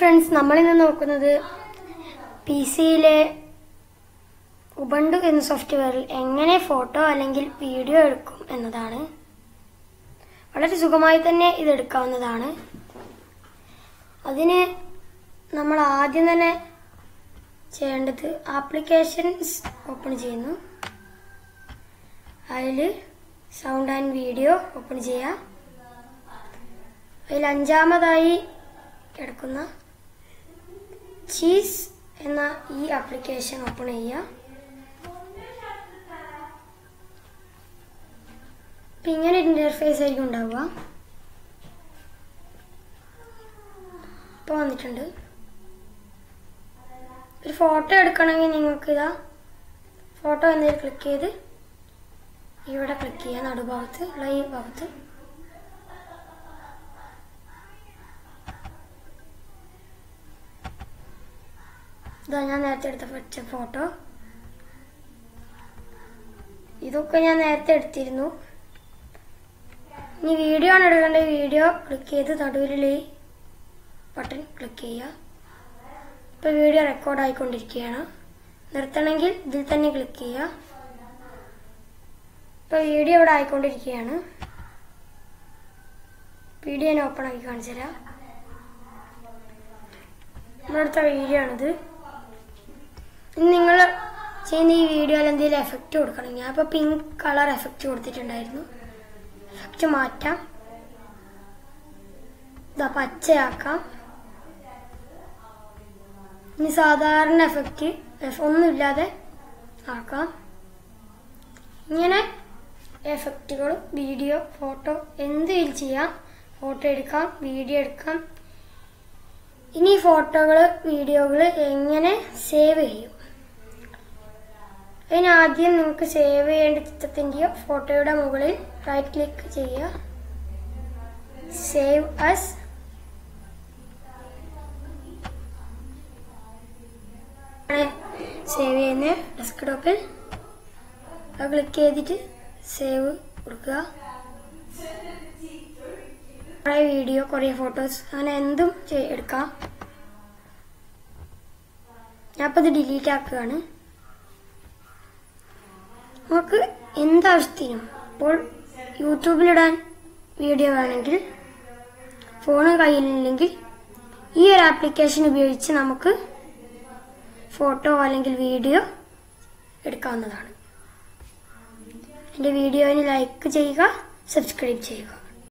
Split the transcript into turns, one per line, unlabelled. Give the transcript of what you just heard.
friends നമ്മളിന്ന് നോക്കുന്നത് P സിയിലെ ഉബണ്ടു എന്ന സോഫ്റ്റ്വെയറിൽ എങ്ങനെ ഫോട്ടോ അല്ലെങ്കിൽ വീഡിയോ എടുക്കും എന്നതാണ് വളരെ സുഖമായി തന്നെ ഇത് എടുക്കാവുന്നതാണ് അതിന് നമ്മൾ ആദ്യം തന്നെ ചെയ്യേണ്ടത് ആപ്ലിക്കേഷൻസ് ഓപ്പൺ ചെയ്യുന്നു അതിൽ സൗണ്ട് ആൻഡ് വീഡിയോ ഓപ്പൺ ചെയ്യുക അതിൽ അഞ്ചാമതായി കിടക്കുന്ന ചീസ് എന്ന ഈ ആപ്ലിക്കേഷൻ ഓപ്പൺ ചെയ്യുക അപ്പൊ ഇങ്ങനെ ഇന്റർഫേസ് ആയിരിക്കും ഉണ്ടാവുക ഇപ്പൊ വന്നിട്ടുണ്ട് ഒരു ഫോട്ടോ എടുക്കണമെങ്കിൽ നിങ്ങൾക്ക് ഇതാ ഫോട്ടോ എന്നതിൽ ക്ലിക്ക് ചെയ്ത് ഇവിടെ ക്ലിക്ക് ചെയ്യുക നടുഭാഗത്ത് ഉള്ള ഈ ഭാഗത്ത് ഇതാ ഞാൻ നേരത്തെ എടുത്ത വെച്ച ഫോട്ടോ ഇതൊക്കെ ഞാൻ നേരത്തെ എടുത്തിരുന്നു ഇനി വീഡിയോ ആണ് എടുക്കേണ്ടത് വീഡിയോ ക്ലിക്ക് ചെയ്ത് നടുവിലുള്ള ഈ ബട്ടൺ ക്ലിക്ക് ചെയ്യുക ഇപ്പൊ വീഡിയോ റെക്കോർഡ് ആയിക്കൊണ്ടിരിക്കുകയാണ് നിർത്തണമെങ്കിൽ ഇതിൽ തന്നെ ക്ലിക്ക് ചെയ്യുക ഇപ്പൊ വീഡിയോ ഇവിടെ ആയിക്കൊണ്ടിരിക്കുകയാണ് വീഡിയോ ഞാൻ ഓപ്പൺ ആക്കി കാണിച്ചു തരാം നമ്മളെടുത്ത വീഡിയോ ആണിത് ഇനി നിങ്ങൾ ചെയ്യുന്ന ഈ വീഡിയോയിൽ എന്തെങ്കിലും എഫക്റ്റ് കൊടുക്കണം ഞാൻ ഇപ്പോൾ പിങ്ക് കളർ എഫക്റ്റ് കൊടുത്തിട്ടുണ്ടായിരുന്നു എഫക്റ്റ് മാറ്റാം ഇതാ പച്ചയാക്കാം ഇനി സാധാരണ എഫക്റ്റ് ഒന്നുമില്ലാതെ ആക്കാം ഇങ്ങനെ എഫക്റ്റുകൾ വീഡിയോ ഫോട്ടോ എന്തെങ്കിലും ചെയ്യാം ഫോട്ടോ എടുക്കാം വീഡിയോ എടുക്കാം ഇനി ഫോട്ടോകൾ വീഡിയോകൾ എങ്ങനെ സേവ് ചെയ്യും അതിനാദ്യം നിങ്ങൾക്ക് സേവ് ചെയ്യേണ്ട ചിത്രത്തിൻ്റെയോ ഫോട്ടോയുടെ മുകളിൽ റൈറ്റ് ക്ലിക്ക് ചെയ്യുക സേവ് അസ് സേവ് ചെയ്യുന്ന ഡെസ്ക്ടോപ്പിൽ അത് ക്ലിക്ക് ചെയ്തിട്ട് സേവ് കൊടുക്കുക കുറേ വീഡിയോ കുറേ ഫോട്ടോസ് അങ്ങനെ എന്തും ചെയ്- എടുക്കാം ഞാനിപ്പോൾ ഇത് ഡിലീറ്റ് ആക്കുകയാണ് നമുക്ക് എന്താവശ്യത്തിനും ഇപ്പോൾ യൂട്യൂബിലിടാൻ വീഡിയോ വേണമെങ്കിൽ ഫോൺ കയ്യിലില്ലെങ്കിൽ ഈ ഒരു ആപ്ലിക്കേഷൻ ഉപയോഗിച്ച് നമുക്ക് ഫോട്ടോ അല്ലെങ്കിൽ വീഡിയോ എടുക്കാവുന്നതാണ് എൻ്റെ വീഡിയോന് ലൈക്ക് ചെയ്യുക സബ്സ്ക്രൈബ് ചെയ്യുക